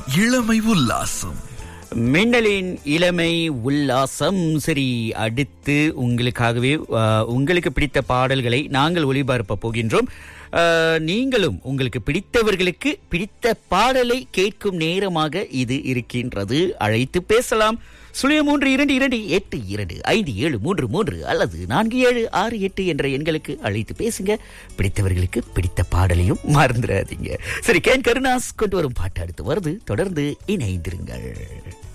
இளமை உல்லாசம் மின்னலின் இளமை உல்லாசம் சரி அடுத்து உங்களுக்காகவே ஆ, உங்களுக்கு பிடித்த பாடல்களை நாங்கள் ஒளிபரப்ப போகின்றோம் ஆ, நீங்களும் உங்களுக்கு பிடித்தவர்களுக்கு பிடித்த பாடலை கேட்கும் நேரமாக இது இருக்கின்றது அழைத்து பேசலாம் சுழிய மூன்று இரண்டு இரண்டு எட்டு இரண்டு ஐந்து ஏழு மூன்று மூன்று அல்லது நான்கு ஏழு ஆறு எட்டு என்ற எண்களுக்கு அழைத்து பேசுங்க பிடித்தவர்களுக்கு பிடித்த பாடலையும் மறந்துடாதீங்க சரி கேன் கருணாஸ் கொண்டு வரும் பாட்டு அடுத்து வருது தொடர்ந்து இணைந்திருங்கள்